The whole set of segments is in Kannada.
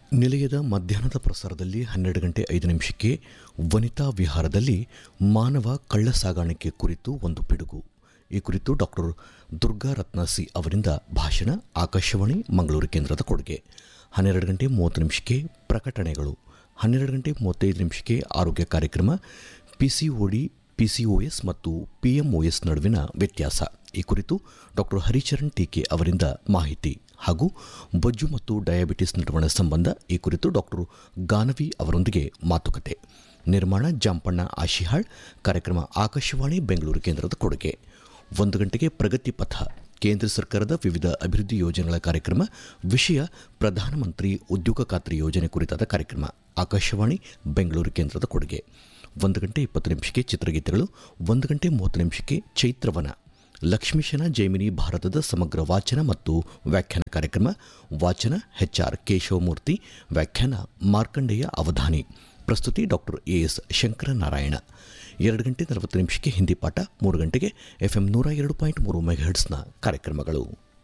ನಿಲಯದ ಮಧ್ಯಾಹ್ನದ ಪ್ರಸಾರದಲ್ಲಿ ಹನ್ನೆರಡು ಗಂಟೆ ಐದು ನಿಮಿಷಕ್ಕೆ ವನಿತಾ ವಿಹಾರದಲ್ಲಿ ಮಾನವ ಕಳ್ಳ ಸಾಗಾಣಿಕೆ ಕುರಿತು ಒಂದು ಪಿಡುಗು ಈ ಕುರಿತು ಡಾಕ್ಟರ್ ದುರ್ಗಾ ರತ್ನ ಸಿ ಅವರಿಂದ ಭಾಷಣ ಆಕಾಶವಾಣಿ ಮಂಗಳೂರು ಕೇಂದ್ರದ ಕೊಡುಗೆ ಹನ್ನೆರಡು ಗಂಟೆ ಮೂವತ್ತು ನಿಮಿಷಕ್ಕೆ ಪ್ರಕಟಣೆಗಳು ಹನ್ನೆರಡು ಗಂಟೆ ಮೂವತ್ತೈದು ನಿಮಿಷಕ್ಕೆ ಆರೋಗ್ಯ ಕಾರ್ಯಕ್ರಮ ಪಿಸಿಒಡಿ ಪಿಸಿಒಎಸ್ ಮತ್ತು ಪಿಎಂಒಎಸ್ ನಡುವಿನ ವ್ಯತ್ಯಾಸ ಈ ಕುರಿತು ಡಾಕ್ಟರ್ ಹರಿಚರಣ್ ಟೀಕೆ ಅವರಿಂದ ಮಾಹಿತಿ ಹಾಗೂ ಬೊಜ್ಜು ಮತ್ತು ಡಯಾಬಿಟಿಸ್ ನಡುವಣ ಸಂಬಂಧ ಈ ಕುರಿತು ಡಾಕ್ಟರ್ ಗಾನವಿ ಅವರೊಂದಿಗೆ ಮಾತುಕತೆ ನಿರ್ಮಾಣ ಜಾಂಪಣ್ಣ ಆಶಿಹಾಳ್ ಕಾರ್ಯಕ್ರಮ ಆಕಾಶವಾಣಿ ಬೆಂಗಳೂರು ಕೇಂದ್ರದ ಕೊಡುಗೆ ಒಂದು ಗಂಟೆಗೆ ಪ್ರಗತಿ ಪಥ ಕೇಂದ್ರ ಸರ್ಕಾರದ ವಿವಿಧ ಅಭಿವೃದ್ಧಿ ಯೋಜನೆಗಳ ಕಾರ್ಯಕ್ರಮ ವಿಷಯ ಪ್ರಧಾನಮಂತ್ರಿ ಉದ್ಯೋಗ ಖಾತ್ರಿ ಯೋಜನೆ ಕುರಿತಾದ ಕಾರ್ಯಕ್ರಮ ಆಕಾಶವಾಣಿ ಬೆಂಗಳೂರು ಕೇಂದ್ರದ ಕೊಡುಗೆ ಒಂದು ಗಂಟೆ ಇಪ್ಪತ್ತು ನಿಮಿಷಕ್ಕೆ ಚಿತ್ರಗೀತೆಗಳು ಒಂದು ಗಂಟೆ ಮೂವತ್ತು ನಿಮಿಷಕ್ಕೆ ಚೈತ್ರವನ ಲಕ್ಷ್ಮೀಶನ ಜೈಮಿನಿ ಭಾರತದ ಸಮಗ್ರ ವಾಚನ ಮತ್ತು ವ್ಯಾಖ್ಯಾನ ಕಾರ್ಯಕ್ರಮ ವಾಚನ ಎಚ್ಆರ್ ಕೇಶವಮೂರ್ತಿ ವ್ಯಾಖ್ಯಾನ ಮಾರ್ಕಂಡೇಯ ಅವಧಾನಿ ಪ್ರಸ್ತುತಿ ಡಾಕ್ಟರ್ ಎಎಸ್ ಶಂಕರನಾರಾಯಣ ಎರಡು ಗಂಟೆ ನಲವತ್ತು ನಿಮಿಷಕ್ಕೆ ಹಿಂದಿ ಪಾಠ ಮೂರು ಗಂಟೆಗೆ ಎಫ್ಎಂ ನೂರ ಎರಡು ಪಾಯಿಂಟ್ ಮೂರು ಮೆಗಾಹೆಟ್ಸ್ನ ಕಾರ್ಯಕ್ರಮಗಳು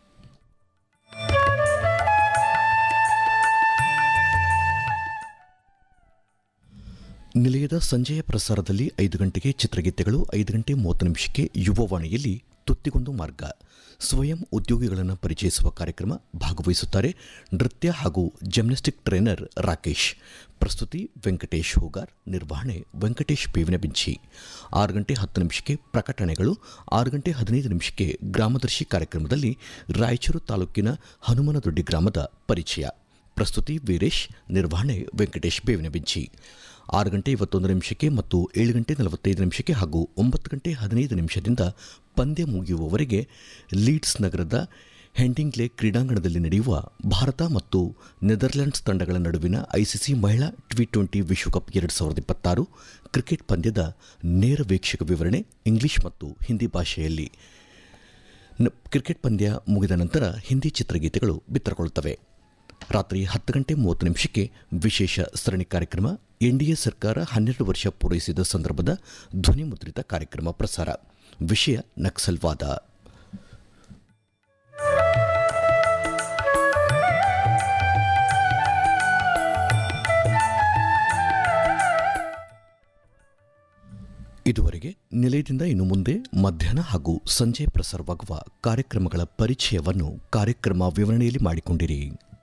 ನಿಲಯದ ಸಂಜೆಯ ಪ್ರಸಾರದಲ್ಲಿ ಐದು ಗಂಟೆಗೆ ಚಿತ್ರಗೀತೆಗಳು ಐದು ಗಂಟೆ ಮೂವತ್ತು ನಿಮಿಷಕ್ಕೆ ಯುವವಾಣಿಯಲ್ಲಿ ತುತ್ತಿಗೊಂದು ಮಾರ್ಗ ಸ್ವಯಂ ಉದ್ಯೋಗಿಗಳನ್ನು ಪರಿಚಯಿಸುವ ಕಾರ್ಯಕ್ರಮ ಭಾಗವಹಿಸುತ್ತಾರೆ ನೃತ್ಯ ಹಾಗೂ ಜಿಮ್ನಾಸ್ಟಿಕ್ ಟ್ರೈನರ್ ರಾಕೇಶ್ ಪ್ರಸ್ತುತಿ ವೆಂಕಟೇಶ್ ಹೋಗಾರ್ ನಿರ್ವಹಣೆ ವೆಂಕಟೇಶ್ ಬೇವಿನ ಬಿಂಚಿ ಆರು ಗಂಟೆ ಹತ್ತು ನಿಮಿಷಕ್ಕೆ ಪ್ರಕಟಣೆಗಳು ಆರು ಗಂಟೆ ಹದಿನೈದು ನಿಮಿಷಕ್ಕೆ ಗ್ರಾಮದರ್ಶಿ ಕಾರ್ಯಕ್ರಮದಲ್ಲಿ ರಾಯಚೂರು ತಾಲೂಕಿನ ಹನುಮನದೊಡ್ಡಿ ಗ್ರಾಮದ ಪರಿಚಯ ಪ್ರಸ್ತುತಿ ವೀರೇಶ್ ನಿರ್ವಹಣೆ ವೆಂಕಟೇಶ್ ಬೇವಿನ ಬಿಂಚಿ ಆರು ಗಂಟೆ ಇವತ್ತೊಂದು ನಿಮಿಷಕ್ಕೆ ಮತ್ತು ಏಳು ಗಂಟೆ ನಲವತ್ತೈದು ನಿಮಿಷಕ್ಕೆ ಹಾಗೂ ಒಂಬತ್ತು ಗಂಟೆ ಹದಿನೈದು ನಿಮಿಷದಿಂದ ಪಂದ್ಯ ಮುಗಿಯುವವರೆಗೆ ಲೀಡ್ಸ್ ನಗರದ ಹೆಂಡಿಂಗ್ಲೆ ಕ್ರೀಡಾಂಗಣದಲ್ಲಿ ನಡೆಯುವ ಭಾರತ ಮತ್ತು ನೆದರ್ಲ್ಯಾಂಡ್ಸ್ ತಂಡಗಳ ನಡುವಿನ ಐಸಿಸಿ ಮಹಿಳಾ ಟಿ ಟ್ವೆಂಟಿ ವಿಶ್ವಕಪ್ ಎರಡು ಸಾವಿರದ ಇಪ್ಪತ್ತಾರು ಕ್ರಿಕೆಟ್ ಪಂದ್ಯದ ನೇರ ವೀಕ್ಷಕ ವಿವರಣೆ ಇಂಗ್ಲಿಷ್ ಮತ್ತು ಹಿಂದಿ ಭಾಷೆಯಲ್ಲಿ ನ- ಕ್ರಿಕೆಟ್ ಪಂದ್ಯ ಮುಗಿದ ನಂತರ ಹಿಂದಿ ಚಿತ್ರಗೀತೆಗಳು ಬಿತ್ತರಗೊಳ್ಳುತ್ತವೆ ರಾತ್ರಿ ಹತ್ತು ಗಂಟೆ ಮೂವತ್ತು ನಿಮಿಷಕ್ಕೆ ವಿಶೇಷ ಸರಣಿ ಕಾರ್ಯಕ್ರಮ ಎನ್ಡಿಎ ಸರ್ಕಾರ ಹನ್ನೆರಡು ವರ್ಷ ಪೂರೈಸಿದ ಸಂದರ್ಭದ ಧ್ವನಿ ಮುದ್ರಿತ ಕಾರ್ಯಕ್ರಮ ಪ್ರಸಾರ ವಿಷಯ ನಕ್ಸಲ್ವಾದ ಇದುವರೆಗೆ ನಿಲಯದಿಂದ ಇನ್ನು ಮುಂದೆ ಮಧ್ಯಾಹ್ನ ಹಾಗೂ ಸಂಜೆ ಪ್ರಸಾರವಾಗುವ ಕಾರ್ಯಕ್ರಮಗಳ ಪರಿಚಯವನ್ನು ಕಾರ್ಯಕ್ರಮ ವಿವರಣೆಯಲ್ಲಿ ಮಾಡಿಕೊಂಡಿರಿ